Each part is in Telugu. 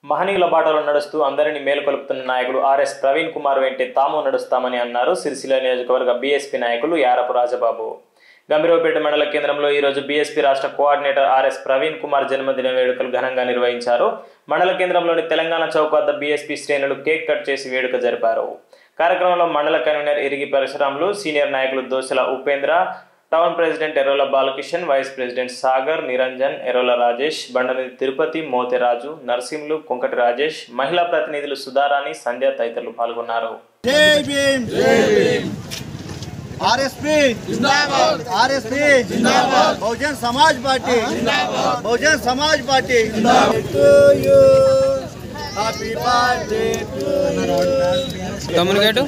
మహనీయుల బాటలో నడుస్తూ అందరినీ మేలుకొలుపుతున్న నాయకుడు ఆర్ఎస్ ప్రవీణ్ కుమార్ వెంటే తాము నడుస్తామని అన్నారు సిరిసిల్ల నియోజకవర్గ బీఎస్పీ నాయకులు యారపు రాజబాబు గంభీరవపేట మండల కేంద్రంలో ఈరోజు బీఎస్పీ రాష్ట్ర కోఆర్డినేటర్ ఆర్ఎస్ ప్రవీణ్ కుమార్ జన్మదిన వేడుకలు ఘనంగా నిర్వహించారు మండల కేంద్రంలోని తెలంగాణ చౌక్ వద్ద బీఎస్పీ శ్రేణులు కేక్ కట్ చేసి వేడుక జరిపారు కార్యక్రమంలో మండల కన్వీనర్ ఇరిగి పరశురాములు సీనియర్ నాయకులు Doshala Upendra town president Errola Balakishan vice president Sagar Niranjan Errola Rajesh Bandamidi Tirupati Moteraju Narsimhulu Kunkati Rajesh మహిళా ప్రతినిధులు సుధారాణి సంధ్య తదితరులు పాల్గొన్నారు జై భీమ్ జై భీమ్ ఆర్ఎస్పీ జిందాబాద్ ఆర్ఎస్పీ జిందాబాద్ బహుజన్ సమాజ్ పార్టీ జిందాబాద్ బహుజన్ సమాజ్ పార్టీ జిందాబాద్ to you happy birthday to communicate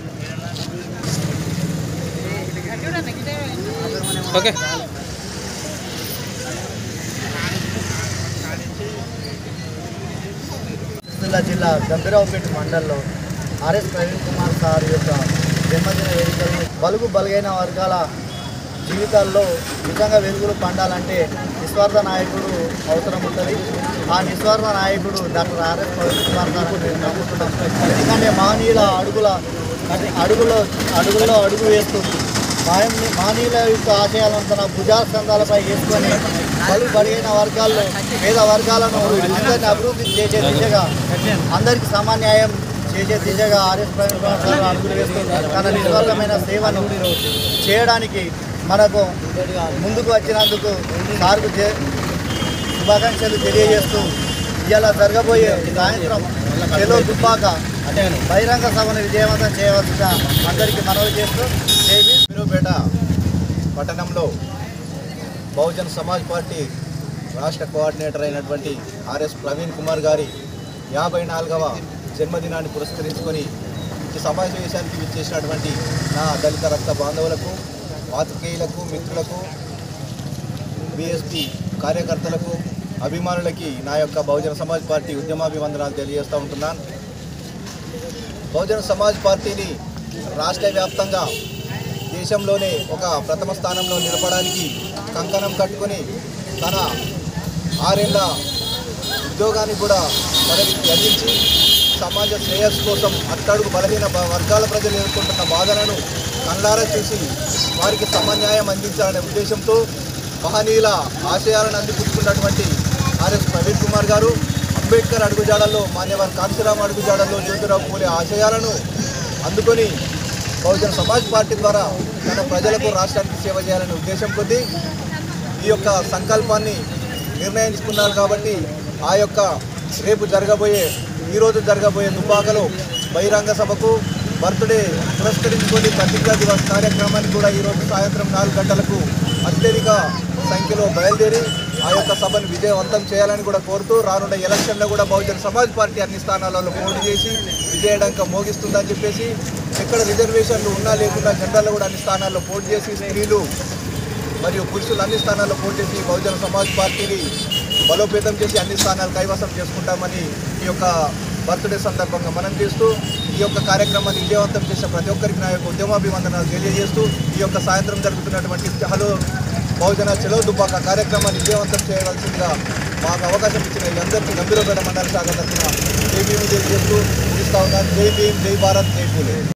okay Sirisilla జిల్లా గంభీరావుపేట మండలంలో ఆర్ఎస్ ప్రవీణ్ కుమార్ సార్ యొక్క జన్మదిన వేడుకలను బలుగు బలుగైన వర్గాల జీవితాల్లో నిజంగా వెలుగులు పండాలంటే నిస్వార్థ నాయకుడు అవసరం ఉంటుంది ఆ నిస్వార్థ నాయకుడు doctor RS Praveen Kumar sir అని మేము నమ్ముతున్నాం ఎందుకంటే మహనీయుల అడుగుల అడుగులో అడుగులో అడుగు వేస్తూ మాయ- మహనీయుల యొక్క ఆశయాలను తన భుజాస్కంధాలపై వేసుకొని బలు బడిగిన వర్గాల్లో పేద వర్గాలను అందరిని అభివృద్ధి చేసే దిశగా అందరికీ సామాన్యాయం చేసే దిశగా ఆర్ఎస్ ప్రవీణ్ కుమార్ గారు అడుగులు వేస్తున్నారు తన నిస్వార్థమైన సేవను చేయడానికి మనకు ముందుకు వచ్చినందుకు సార్కు చే- శుభాకాంక్షలు తెలియజేస్తూ ఇలా జరగబోయే సాయంత్రం చెలో దుబ్బాక బహిరంగ సభను విజయవంతం చేయవలసిన అందరికీ మనవి చేస్తూ జేబీ మీరుపేట పట్టణంలో బహుజన్ సమాజ్ పార్టీ రాష్ట్ర కోఆర్డినేటర్ అయినటువంటి ఆర్ఎస్ ప్రవీణ్ కుమార్ గారి యాభై నాలుగవ జన్మదినాన్ని పురస్కరించుకొని ఈ సమావేశానికి విచ్చేసినటువంటి నా దళిత రక్త బాంధవులకు పాత్రికేయులకు మిత్రులకు బీఎస్పీ కార్యకర్తలకు అభిమానులకి నా యొక్క బహుజన సమాజ్ పార్టీ ఉద్యమాభివందనాలు తెలియజేస్తూ ఉంటున్నాను బహుజన సమాజ్ పార్టీని రాష్ట్ర వ్యాప్తంగా దేశంలోనే ఒక ప్రథమ స్థానంలో నిలపడానికి కంకణం కట్టుకొని తన ఆరేళ్ల ఉద్యోగాన్ని కూడా పదవి అందించి సమాజ శ్రేయస్సు కోసం అట్టడుగు బలహీన బ- వర్గాల ప్రజలు ఎదుర్కొంటున్న బాధలను కళ్ళారా చూసి వారికి సమన్యాయం అందించాలనే ఉద్దేశంతో మహనీయుల ఆశయాలను అందిపుచ్చుకున్నటువంటి ఆర్ఎస్ ప్రవీణ్ కుమార్ గారు అంబేద్కర్ అడుగుజాడల్లో మాన్యవర్ కాంశీరామ్ అడుగుజాడల్లో జ్యోతిరావు పూలే ఆశయాలను అందుకొని బహుజన సమాజ్ పార్టీ ద్వారా తన ప్రజలకు రాష్ట్రానికి సేవ చేయాలనే ఉద్దేశం కొద్దీ ఈ యొక్క సంకల్పాన్ని నిర్ణయించుకున్నారు కాబట్టి ఆ యొక్క రేపు జరగబోయే ఈరోజు జరగబోయే దుబ్బాకలో బహిరంగ సభకు బర్త్డే పురస్కరించుకొని పత్రికా దివస్ కార్యక్రమానికి కూడా ఈరోజు సాయంత్రం నాలుగు గంటలకు అత్యధిక సంఖ్యలో బయలుదేరి ఆ యొక్క సభను విజయవంతం చేయాలని కూడా కోరుతూ రానున్న ఎలక్షన్లో కూడా బహుజన సమాజ్ పార్టీ అన్ని స్థానాలలో పోటీ చేసి విజయడంక మోగిస్తుందని చెప్పేసి ఎక్కడ రిజర్వేషన్లు ఉన్నా లేకుండా జనరల్లో కూడా అన్ని స్థానాల్లో పోటీ చేసి స్త్రీలు మరియు పురుషులు అన్ని స్థానాల్లో పోటీ చేసి బహుజన సమాజ్ పార్టీని బలోపేతం చేసి అన్ని స్థానాలు కైవసం చేసుకుంటామని ఈ యొక్క బర్త్డే సందర్భంగా మనం చేస్తూ ఈ యొక్క కార్యక్రమాన్ని విజయవంతం చేసిన ప్రతి ఒక్కరికి నా యొక్క ఉద్యమాభివందనాలు తెలియజేస్తూ ఈ యొక్క సాయంత్రం జరుగుతున్నటువంటి హలో బహుజన చెలో దుబ్బాక కార్యక్రమాన్ని విజయవంతం చేయవలసిందిగా మాకు అవకాశం ఇచ్చిన వీళ్ళందరికీ గంభీరపేట మండల శాఖ తరఫున జై భీమ్ తెలియజేస్తూ ముగిస్తా ఉన్నాను జై భీమ్ జై భారత్ జై పూలే